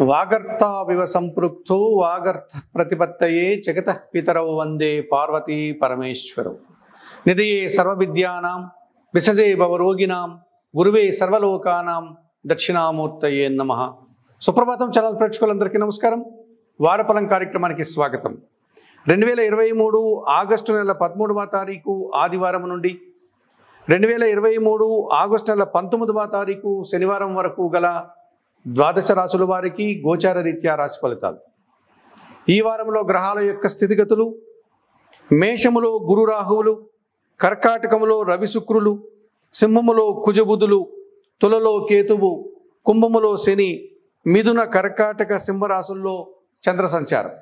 వాగర్తావివ సంపృక్తో వాగర్త ప్రతిపత్తయే జగత పితరౌ వందే పార్వతీ పరమేశ్వరౌ నిధయే సర్వవిద్యానాం విసజే భవరోగిణాం గురువే సర్వలోకానాం దక్షిణామూర్తయే నమ సుప్రభాతం ఛానల్ ప్రేక్షకులందరికీ నమస్కారం వారఫలం కార్యక్రమానికి స్వాగతం రెండు వేల ఇరవై మూడు ఆగస్టు నెల పదమూడవ తారీఖు ఆదివారం నుండి రెండు వేల ఇరవై మూడు ఆగస్టు నెల పంతొమ్మిదవ తారీఖు శనివారం వరకు గల ద్వాదశ రాసుల వారికి గోచార రీత్యా రాశి ఫలితాలు ఈ వారంలో గ్రహాల యొక్క స్థితిగతులు మేషములో గురు రాహువులు కర్కాటకములో రవి శుక్రులు సింహములో కుజబుధులు తులలో కేతువు కుంభములో శని మిథున కర్కాటక సింహరాశుల్లో చంద్ర సంచారం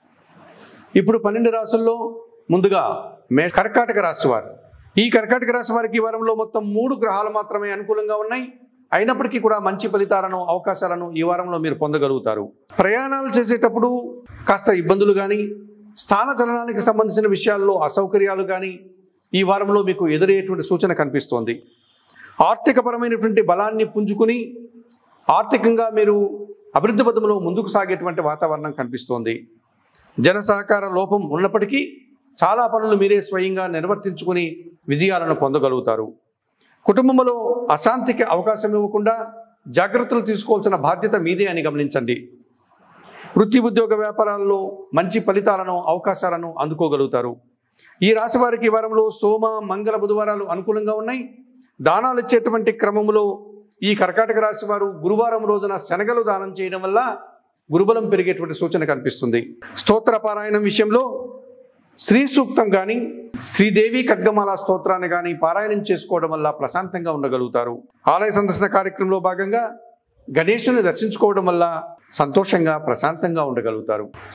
ఇప్పుడు పన్నెండు రాసుల్లో ముందుగా మే కర్కాటక రాశి వారు ఈ కర్కాటక రాశి వారికి ఈ వారంలో మొత్తం మూడు గ్రహాలు మాత్రమే అనుకూలంగా ఉన్నాయి అయినప్పటికీ కూడా మంచి ఫలితాలను అవకాశాలను ఈ వారంలో మీరు పొందగలుగుతారు ప్రయాణాలు చేసేటప్పుడు కాస్త ఇబ్బందులు కానీ స్థాన చలనానికి సంబంధించిన విషయాల్లో అసౌకర్యాలు కానీ ఈ వారంలో మీకు ఎదురయ్యేటువంటి సూచన కనిపిస్తోంది ఆర్థికపరమైనటువంటి బలాన్ని పుంజుకుని ఆర్థికంగా మీరు అభివృద్ధి పథంలో ముందుకు సాగేటువంటి వాతావరణం కనిపిస్తోంది జన సహకార లోపం ఉన్నప్పటికీ చాలా పనులు మీరే స్వయంగా నిర్వర్తించుకుని విజయాలను పొందగలుగుతారు కుటుంబంలో అశాంతికి అవకాశం ఇవ్వకుండా జాగ్రత్తలు తీసుకోవాల్సిన బాధ్యత మీదే అని గమనించండి వృత్తి ఉద్యోగ వ్యాపారాల్లో మంచి ఫలితాలను అవకాశాలను అందుకోగలుగుతారు ఈ రాశి వారికి ఈ వారంలో సోమ మంగళ బుధవారాలు అనుకూలంగా ఉన్నాయి దానాలు ఇచ్చేటువంటి క్రమంలో ఈ కర్కాటక రాశి వారు గురువారం రోజున శనగలు దానం చేయడం వల్ల గురుబలం పెరిగేటువంటి సూచన కనిపిస్తుంది స్తోత్ర పారాయణం విషయంలో శ్రీ సూక్తం కానీ శ్రీదేవి ఖడ్గమాల స్తోత్రాన్ని కానీ పారాయణం చేసుకోవడం వల్ల ప్రశాంతంగా ఉండగలుగుతారు ఆలయ సందర్శన కార్యక్రమంలో భాగంగా గణేశుని దర్శించుకోవడం వల్ల సంతోషంగా ప్రశాంతంగా ఉండగలుగుతారు